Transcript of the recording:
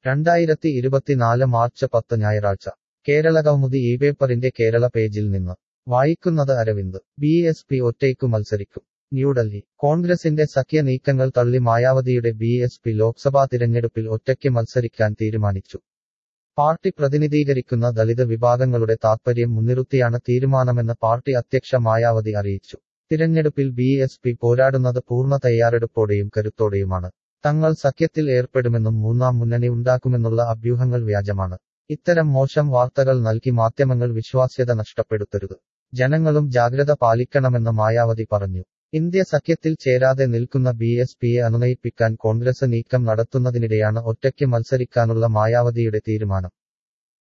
രണ്ടായിരത്തി ഇരുപത്തിനാല് മാർച്ച് പത്ത് ഞായറാഴ്ച കേരള കൗമുദി ഈ പേപ്പറിന്റെ കേരള പേജിൽ നിന്ന് വായിക്കുന്നത് അരവിന്ദ് ബി എസ് പി ഒറ്റയ്ക്കു മത്സരിക്കും ന്യൂഡൽഹി കോൺഗ്രസിന്റെ സഖ്യ നീക്കങ്ങൾ തള്ളി മായാവതിയുടെ ബി എസ് പി ലോക്സഭാ തിരഞ്ഞെടുപ്പിൽ ഒറ്റയ്ക്ക് മത്സരിക്കാൻ തീരുമാനിച്ചു പാർട്ടി പ്രതിനിധീകരിക്കുന്ന ദളിത് വിഭാഗങ്ങളുടെ താത്പര്യം മുൻനിർത്തിയാണ് തീരുമാനമെന്ന് പാർട്ടി അധ്യക്ഷ മായാവതി അറിയിച്ചു തിരഞ്ഞെടുപ്പിൽ ബി എസ് പി പോരാടുന്നത് പൂർണ്ണ തയ്യാറെടുപ്പോടെയും കരുത്തോടെയുമാണ് തങ്ങൾ സഖ്യത്തിൽ ഏർപ്പെടുമെന്നും മൂന്നാം മുന്നണി ഉണ്ടാക്കുമെന്നുള്ള അഭ്യൂഹങ്ങൾ വ്യാജമാണ് ഇത്തരം മോശം വാർത്തകൾ നൽകി മാധ്യമങ്ങൾ വിശ്വാസ്യത നഷ്ടപ്പെടുത്തരുത് ജനങ്ങളും ജാഗ്രത പാലിക്കണമെന്ന് മായാവതി പറഞ്ഞു ഇന്ത്യ സഖ്യത്തിൽ ചേരാതെ നിൽക്കുന്ന ബി എസ് പിയെ അനുനയിപ്പിക്കാൻ കോൺഗ്രസ് നീക്കം നടത്തുന്നതിനിടെയാണ് ഒറ്റയ്ക്ക് മത്സരിക്കാനുള്ള മായാവതിയുടെ തീരുമാനം